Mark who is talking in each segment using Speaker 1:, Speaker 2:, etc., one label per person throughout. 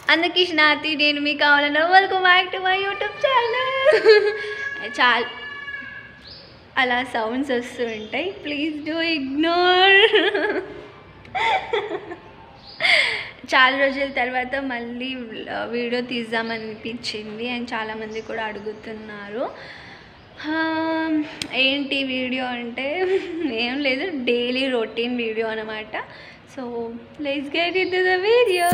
Speaker 1: అందరికీ నాతి నేను మీకు కావాలన్నా welcome back to my YouTube channel చాలా అలా సౌండ్స్ వస్తూ ఉంటాయి ప్లీజ్ డూ ఇగ్నోర్ చాలా రోజుల తర్వాత మళ్ళీ వీడియో తీద్దామని అనిపించింది అండ్ చాలామంది కూడా అడుగుతున్నారు హా, ఏంటి వీడియో అంటే ఏం లేదు డైలీ రొటీన్ వీడియో అనమాట so let's get in the video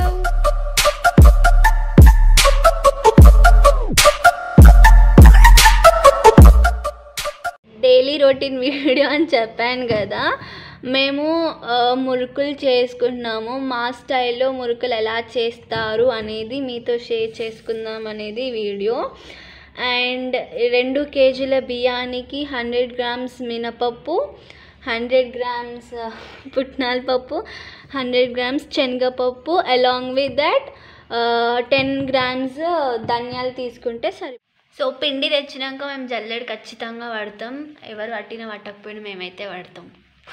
Speaker 1: daily routine video అని చెప్పాను కదా మేము ఆ, మురుకులు చేసుకుంటున్నాము మా స్టైల్లో మురుకులు ఎలా చేస్తారు అనేది మీతో షేర్ చేసుకుందాం అనేది వీడియో అండ్ రెండు కేజీల బియ్యానికి హండ్రెడ్ గ్రామ్స్ మినపప్పు హండ్రెడ్ గ్రామ్స్ పుట్నాల పప్పు హండ్రెడ్ గ్రామ్స్ శనగపప్పు along with that ten grams ధనియాలు తీసుకుంటే సరి సో పిండి తెచ్చినాక మేము జల్లెడ ఖచ్చితంగా పడతాం ఎవరు పట్టినా పట్టకపోయినా మేమైతే పడతాం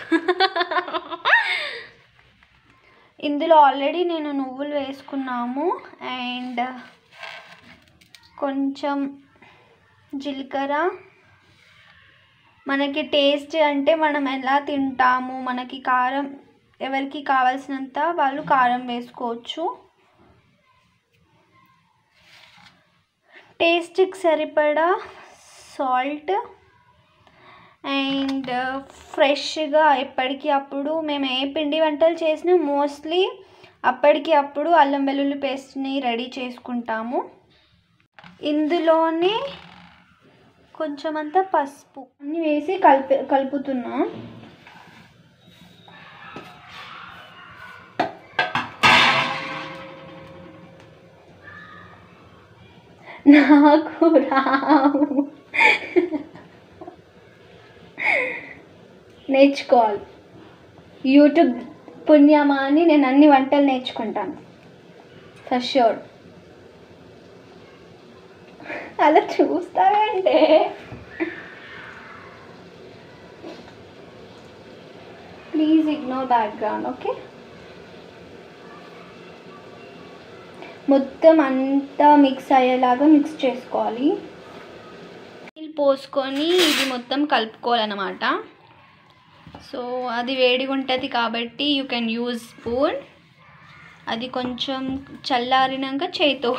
Speaker 1: ఇందులో ఆల్రెడీ నేను నువ్వులు వేసుకున్నాము అండ్ కొంచెం జీలకర్ర మనకి టేస్ట్ అంటే మనం ఎలా తింటాము మనకి కారం ఎవరికి కావాల్సినంత వాళ్ళు కారం వేసుకోవచ్చు టేస్ట్కి సరిపడా సాల్ట్ అండ్ ఫ్రెష్గా ఎప్పటికి అప్పుడు మేము ఏ పిండి వంటలు చేసినా మోస్ట్లీ అప్పటికి అప్పుడు అల్లం వెల్లుల్లి పేస్ట్ని రెడీ చేసుకుంటాము ఇందులోనే కొంచెం అంతా పసుపు అన్ని వేసి కలిపి కలుపుతున్నా నాకు రావు నేర్చుకోవాలి యూట్యూబ్ పుణ్యమా అని నేను అన్ని వంటలు నేర్చుకుంటాను ఫర్ షూర్ అలా చూస్తావేంటే ప్లీజ్ ఇగ్నోర్ బ్యాక్గ్రౌండ్ ఓకే మొత్తం అంతా మిక్స్ అయ్యేలాగా మిక్స్ చేసుకోవాలి నీళ్ళు పోసుకొని ఇది మొత్తం కలుపుకోవాలన్నమాట సో అది వేడిగా ఉంటుంది కాబట్టి యూ కెన్ యూజ్ స్పూన్ అది కొంచెం చల్లారినాక చేతో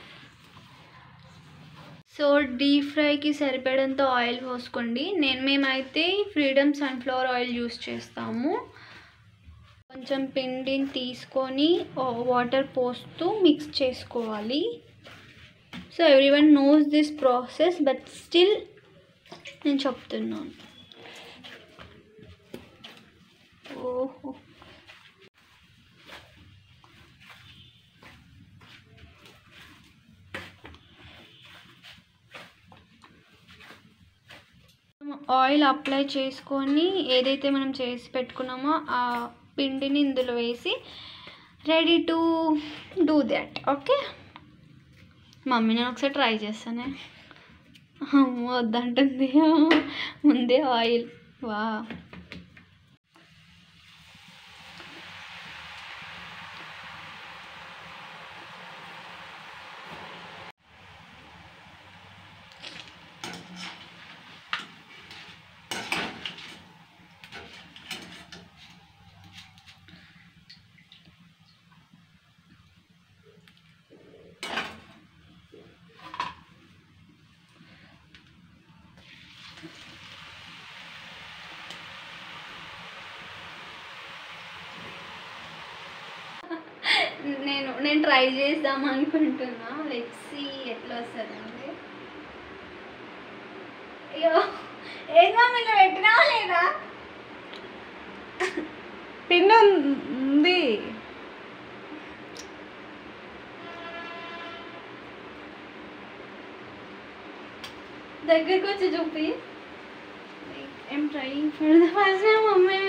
Speaker 1: సో డీప్ ఫ్రైకి సరిపడంత ఆయిల్ పోసుకోండి నేను మేమైతే ఫ్రీడమ్ సన్ఫ్లవర్ ఆయిల్ యూస్ చేస్తాము కొంచెం పిండిని తీసుకొని వాటర్ పోస్తూ మిక్స్ చేసుకోవాలి so everyone knows this process but still నేను చెప్తున్నాను ఓహో ఆయిల్ అప్లై చేసుకొని ఏదైతే మనం చేసి పెట్టుకున్నామో ఆ పిండిని ఇందులో వేసి ready to do that okay mummy నేను ఒకసారి ట్రై చేస్తానే అమ్మో వద్దంటుంది ముందే ఆయిల్ వా నేను నేను ట్రై చేద్దాం అనుకుంటున్నా లెట్సి ఎట్లా వస్తుందండి అయ్యో ఏం మమ్మీ నువ్వు పెట్టినావా లేదా
Speaker 2: పిన్ ఉంది
Speaker 1: దగ్గరికి వచ్చి చూపి I'm trying for the first time mummy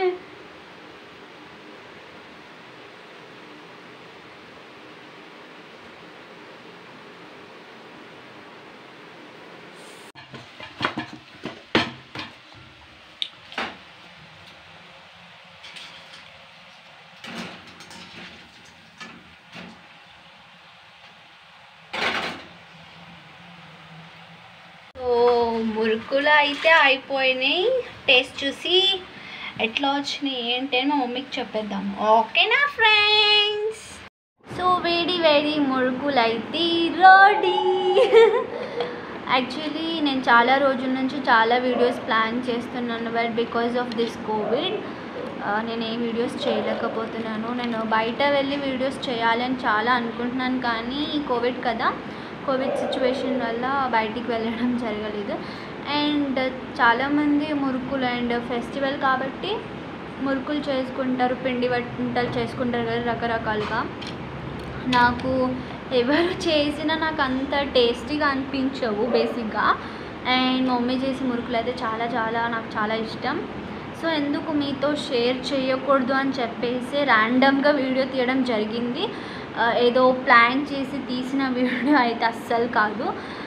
Speaker 1: మురుకులు అయితే అయిపోయినాయి టేస్ట్ చూసి ఎట్లా వచ్చినాయి ఏంటి అని మా మమ్మీకి చెప్పేద్దాం ఓకేనా ఫ్రెండ్స్ సో వేడి వేడి మురుకులు అయితే రెడీ యాక్చువల్లీ నేను చాలా రోజుల నుంచి చాలా వీడియోస్ ప్లాన్ చేస్తున్నాను but because of this covid నేను ఏ వీడియోస్ చేయలేకపోతున్నాను నేను బయట వెళ్ళి వీడియోస్ చేయాలని చాలా అనుకుంటున్నాను కానీ ఈ కోవిడ్ కదా కోవిడ్ సిచ్యువేషన్ వల్ల బయటికి వెళ్ళడం జరగలేదు అండ్ చాలామంది మురుకులు అండ్ ఫెస్టివల్ కాబట్టి మురుకులు చేసుకుంటారు పిండి వంటలు చేసుకుంటారు కదా రకరకాలుగా నాకు ఎవరు చేసినా నాకు అంత టేస్టీగా అనిపించవు బేసిక్గా అండ్ మమ్మీ చేసే మురుకులు అయితే చాలా చాలా నాకు చాలా ఇష్టం సో ఎందుకు మీతో షేర్ చేయకూడదు అని చెప్పేసి ర్యాండమ్గా వీడియో తీయడం జరిగింది ఆ, ఏదో ప్లాన్ చేసి తీసిన వీడియో అయితే అస్సలు కాదు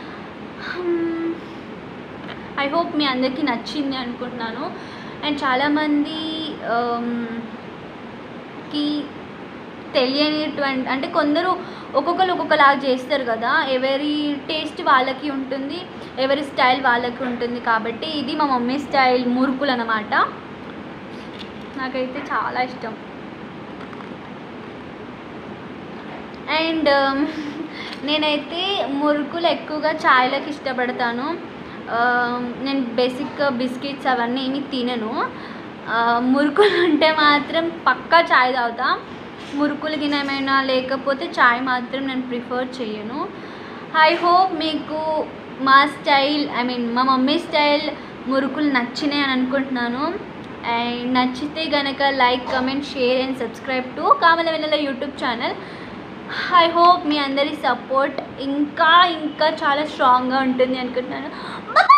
Speaker 1: ఐ హోప్ మీ అందరికీ నచ్చింది అనుకుంటున్నాను అండ్ చాలామంది కి తెలియనిటువంటి అంటే కొందరు ఒక్కొక్కరు ఒక్కొక్కలాగా చేస్తారు కదా ఎవరి టేస్ట్ వాళ్ళకి ఉంటుంది ఎవరి స్టైల్ వాళ్ళకి ఉంటుంది కాబట్టి ఇది మా మమ్మీ స్టైల్ మురుకులు అన్నమాట నాకైతే చాలా ఇష్టం అండ్ నేనైతే మురుకులు ఎక్కువగా చాయ్లకు ఇష్టపడతాను Um, నేను బేసిక్ బిస్కెట్స్ అవన్నీ ఏమి తినను Uh, మురుకులు ఉంటే మాత్రం పక్కా చాయ్ తాగుతా మురుకులు గిన ఏమైనా లేకపోతే చాయ్ మాత్రం నేను ప్రిఫర్ చేయను ఐ హోప్ మీకు మా స్టైల్ ఐ మీన్ మా మమ్మీ స్టైల్ మురుకులు నచ్చినాయి అని అనుకుంటున్నాను అండ్ నచ్చితే గనక like comment share and subscribe to Kamala Vennela YouTube channel I hope మీ అందరి సపోర్ట్ ఇంకా ఇంకా చాలా స్ట్రాంగ్గా ఉంటుంది అనుకుంటున్నాను